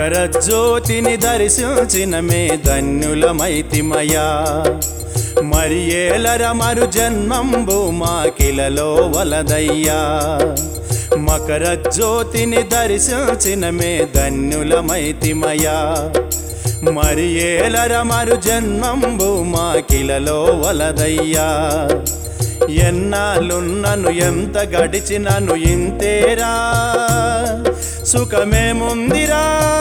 మకర జ్యోతిని దర్శించిన మే ధన్యులమైతిమయా మరి ఏలర మరు జన్మంబు మాకిలలో వలదయ్యా మకర జ్యోతిని దర్శించిన మే ధన్యులమైతిమయా మరి ఏలర మరు జన్మంబు మాకిలలో వలదయ్యా ఎన్నాళ్ళున్నను ఎంత గడిచినను ఇంతేరా సుఖమేముందిరా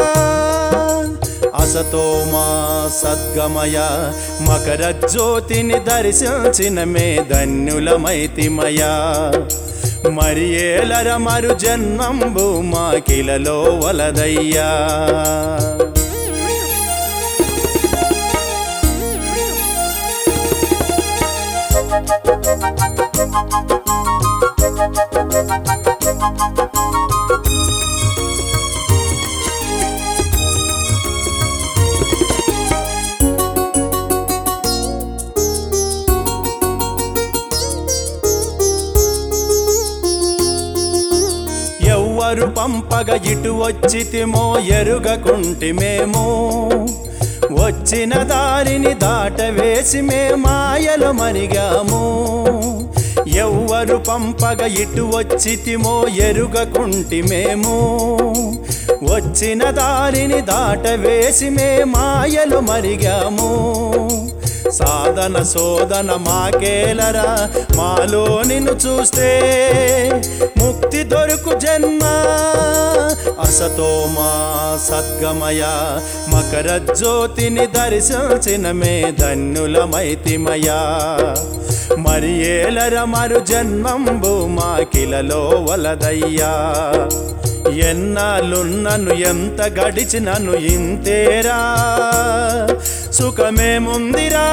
అసతో మా సద్గమయ మకర జ్యోతిని దర్శించిన మే ధన్యులమైతిమయా మరి ఏలర మరు జన్మంబు మాకిలలో వలదయ్యా ఎవ్వరు పంపగ ఇటు వచ్చితిమో ఎరుగకుంటిమేమో వచ్చిన దారిని దాటవేసి మే మాయలు మరిగాము ఎవ్వరు పంపగ ఇటు వచ్చితిమో ఎరుగకుంటిమేమో వచ్చిన దారిని దాటవేసి మే మాయలు మరిగాము సాధన శోధన మాకేలరా మాలో నిన్ను చూస్తే ముక్తి దొరుకు జన్మ అసతో మా సద్గమయ మకర జ్యోతిని దర్శించిన మే ధన్యులమైతిమయా మరి ఏలర మరు జన్మంబు మాకిలలో వలదయ్యా ఎన్నాళ్ళున్నను ఎంత గడిచినను ఇంతేరా సుఖమేముందిరా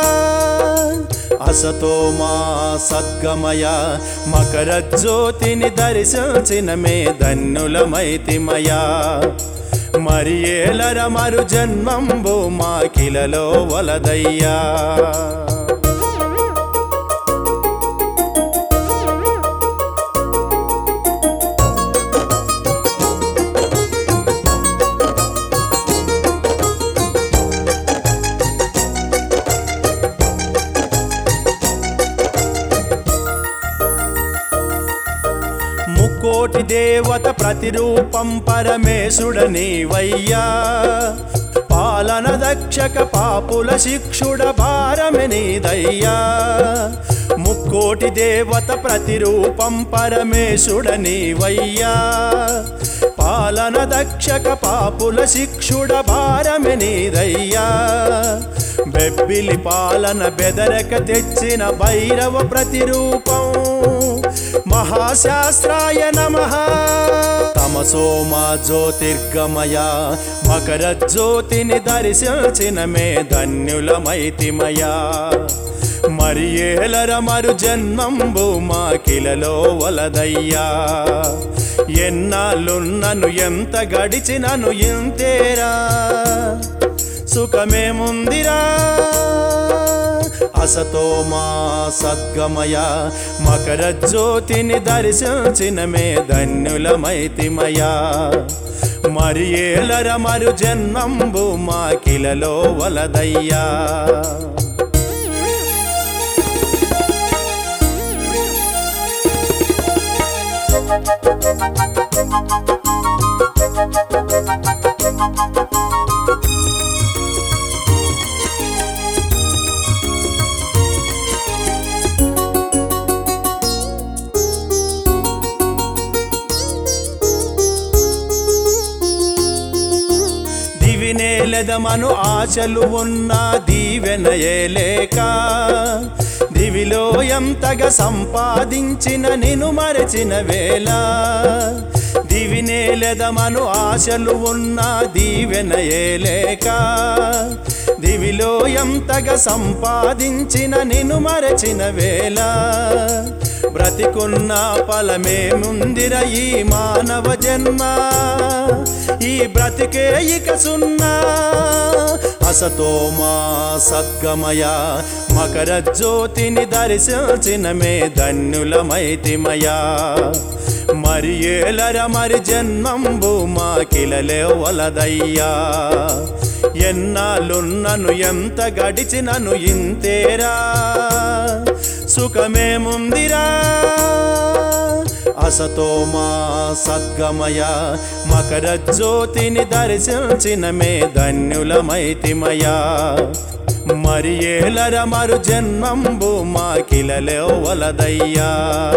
అసతో మా సద్గమయ మకర జ్యోతిని దర్శించిన మే ధన్యులమైతిమయా మరి ఏలర మరు జన్మంబు మాకిలలో వలదయ్యా ముక్కోటి దేవత ప్రతిరూపం పరమేశుడనీవయ్యా పాలన దక్షక పాపుల శిక్షుడ భారమనీదయ్యా ముక్కోటి దేవత ప్రతిరూపం పరమేశుడనీవయ్యా పాలన దక్షక పాపుల శిక్షుడ భారమనీదయ్యా బెబ్బిలి పాలన బెదరక తెచ్చిన భైరవ ప్రతిరూపం మహాశాస్త్రాయ నమ తమసోమా జ్యోతిర్గమయ మకర జ్యోతిని దర్శించిన మే ధన్యులమైతిమయా మరి ఏలర మరు జన్మంబు మాకిలలో వలదయ్యా ఎన్నాళ్ళున్నను ఎంత గడిచినను ఇంతేరా సుఖమేముందిరా అసతో మా సద్గమయ మకర జ్యోతిని దర్శించిన మే ధన్యులమైతిమయా మరి ఏలర మరు జన్మంబు మాకిలలో వలదయ్యా దివినేలెదమను ఆశలు ఉన్న దీవెనయేలేక దివిలో ఎంతగా సంపాదించిన నిన్ను మరచిన వేళ దివినేలెదమను ఆశలు ఉన్న దీవెనయేలేక దివిలో ఎంతగా సంపాదించిన నిన్ను మరచిన వేళ బ్రతికున్న ఫలమే ముందిర ఈ మానవ జన్మ ఈ బ్రతికే ఇక సున్నా అసతో మా సద్గమయ మకర జ్యోతిని దర్శించిన మే ధన్యులమైతిమయా మరి ఏలర మరి జన్మంబు మాకిలలే వలదయ్యా ఎన్నాళ్ళున్నను ఎంత గడిచినను ఇంతేరా సుఖమేముందిరా అసతో మా సద్గమయ మకర జ్యోతిని దర్శించిన మే ధన్యులమైతిమయా మరి ఏలర మరు జన్మంబు మాకిలలే వలదయ్యా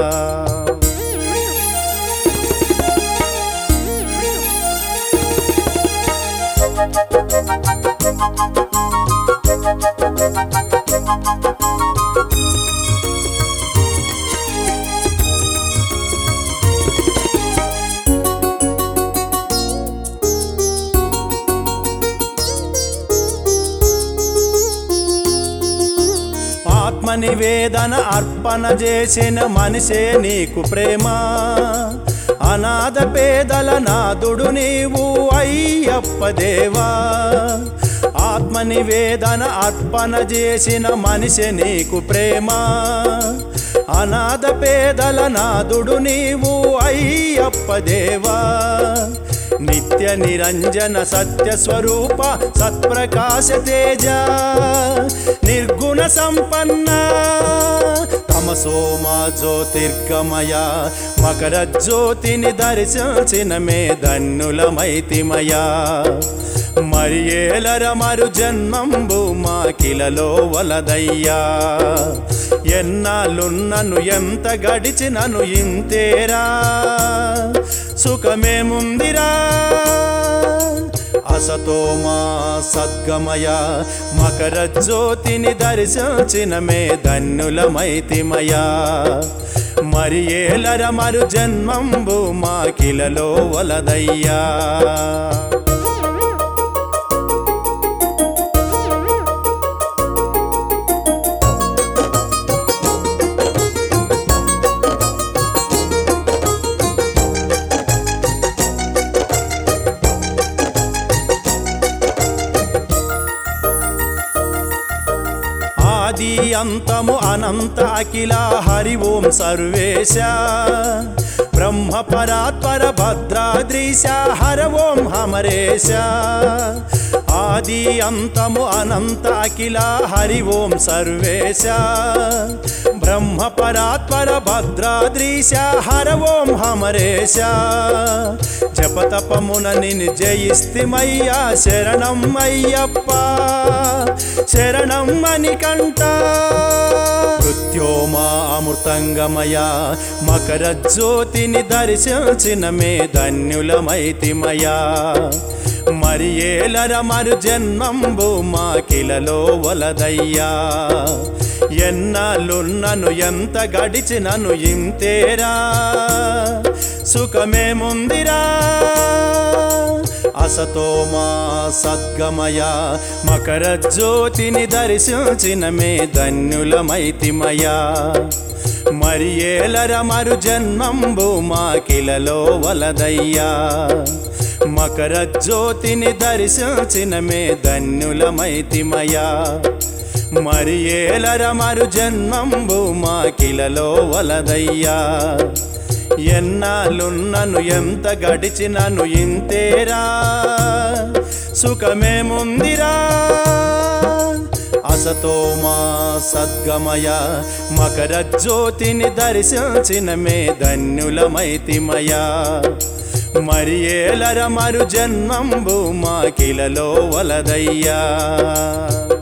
ఆత్మ నివేదన అర్పణ చేసిన మనిషే నీకు ప్రేమ అనాథ పేదల నాదుడు నీవు అయ్యప్ప దేవా ఆత్మ నివేదన అర్పణ చేసిన మనిషి నీకు ప్రేమ అనాథ పేదల నాదుడు నీవు అయ్యప్ప దేవా నిత్య నిరంజన సత్య స్వరూప సత్ప్రకాశ తేజ నిర్గుణ సంపన్న తమసోమా జ్యోతిర్గమయ మకర జ్యోతిని దర్శించిన మే ధన్యులమైతిమయా మరి ఏలర మరు జన్మంబు మాకిలలో వలదయ్యా ఎన్నాళ్ళున్నను ఎంత గడిచినను ఇంతేరా సుఖమేముందిరా అసతో మా సద్గమయ మకర జ్యోతిని దర్శించిన మే ధన్యులమైతిమయా మరి ఏలర మరు జన్మంబు మాకిలలో వలదయ్యా ఆది అంతము అనంత అఖిల హరి ఓం సర్వేశ బ్రహ్మ పరాత్పర భద్రాద్రీశ హర ఓం హమరేశ ఆది అంతము అనంత అఖిల హరి ఓం సర్వేశ బ్రహ్మ పరాత్పర భద్రాద్రీశ హర ఓం హమరేశ జపతపమున నిన్ను జయిస్తిమయ్యా శరణం అయ్యప్ప శరణం మణికంఠ మృత్యోమా అమృతంగమయ మకర జ్యోతిని దర్శించిన మే ధన్యులమైతిమయా మరి ఏలర మరు జన్మంబు మాకిలలో వలదయ్యా ఎన్నాళ్ళున్నను ఎంత గడిచినను ఇంతేరా సుఖమేముందిరా అసతో మా సద్గమయ మకర జ్యోతిని దర్శించిన మే ధన్యులమైతిమయా మరి ఏలర మరు జన్మంబు మాకిలలో వలదయ్యా మకర జ్యోతిని దర్శించిన మే ధన్యులమైతిమయా మరి ఏలర మరు జన్మంబు మాకిలలో వలదయ్యా ఎన్నాళ్ళున్నను ఎంత గడిచినను ఇంతేరా సుఖమేముందిరా అసతో మా సద్గమయ మకర జ్యోతిని దర్శించిన మే ధన్యులమైతిమయా మరి ఏలర మరు జన్మంబు మాకిలలో వలదయ్యా